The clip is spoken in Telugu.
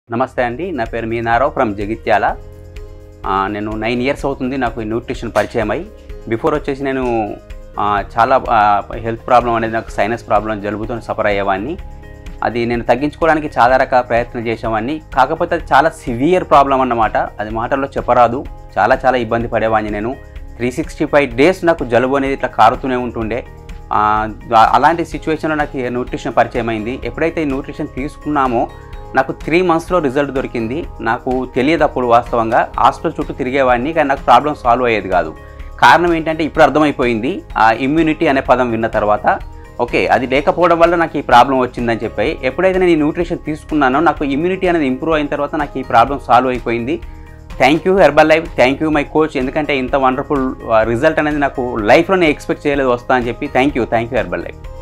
నమస్తే అండి నా పేరు మీనారావు ఫ్రమ్ జగిత్యాల ఆ, నేను నైన్ ఇయర్స్ అవుతుంది నాకు ఈ న్యూట్రిషన్ పరిచయం అయ్యి బిఫోర్ వచ్చేసి నేను ఆ, చాలా హెల్త్ ప్రాబ్లం అనేది నాకు సైనస్ ప్రాబ్లం జలుబుతో సఫర్ అయ్యేవాడిని అది నేను తగ్గించుకోవడానికి చాలా రకాల ప్రయత్నం చేసేవాడిని కాకపోతే అది చాలా సివియర్ ప్రాబ్లం అన్నమాట అది మాటల్లో చెప్పరాదు చాలా చాలా ఇబ్బంది పడేవాడిని నేను త్రీ సిక్స్టీ ఫైవ్ డేస్ నాకు జలుబు అనేది ఇట్లా కారుతూనే ఉంటుండే ఆ, అలాంటి సిచ్యువేషన్లో నాకు ఈ న్యూట్రిషన్ పరిచయం అయింది ఎప్పుడైతే ఈ న్యూట్రిషన్ తీసుకున్నామో నాకు త్రీ మంత్స్లో రిజల్ట్ దొరికింది నాకు తెలియదు అప్పుడు వాస్తవంగా హాస్పిటల్ చుట్టూ తిరిగేవాడిని కానీ నాకు ప్రాబ్లం సాల్వ్ అయ్యేది కాదు కారణం ఏంటంటే ఇప్పుడు అర్థమైపోయింది ఆ ఇమ్యూనిటీ అనే పదం విన్న తర్వాత ఓకే అది లేకపోవడం వల్ల నాకు ఈ ప్రాబ్లం వచ్చిందని చెప్పి ఎప్పుడైతే నేను ఈ న్యూట్రిషన్ తీసుకున్నానో నాకు ఇమ్యూనిటీ అనేది ఇంప్రూవ్ అయిన తర్వాత నాకు ఈ ప్రాబ్లం సాల్వ్ అయిపోయింది thank you Herbalife thank you my coach ఎందుకంటే ఇంత వండర్ఫుల్ రిజల్ట్ అనేది నాకు లైఫ్లో నేను ఎక్స్పెక్ట్ చేయలేదు వస్తా అని చెప్పి thank you thank you herbal life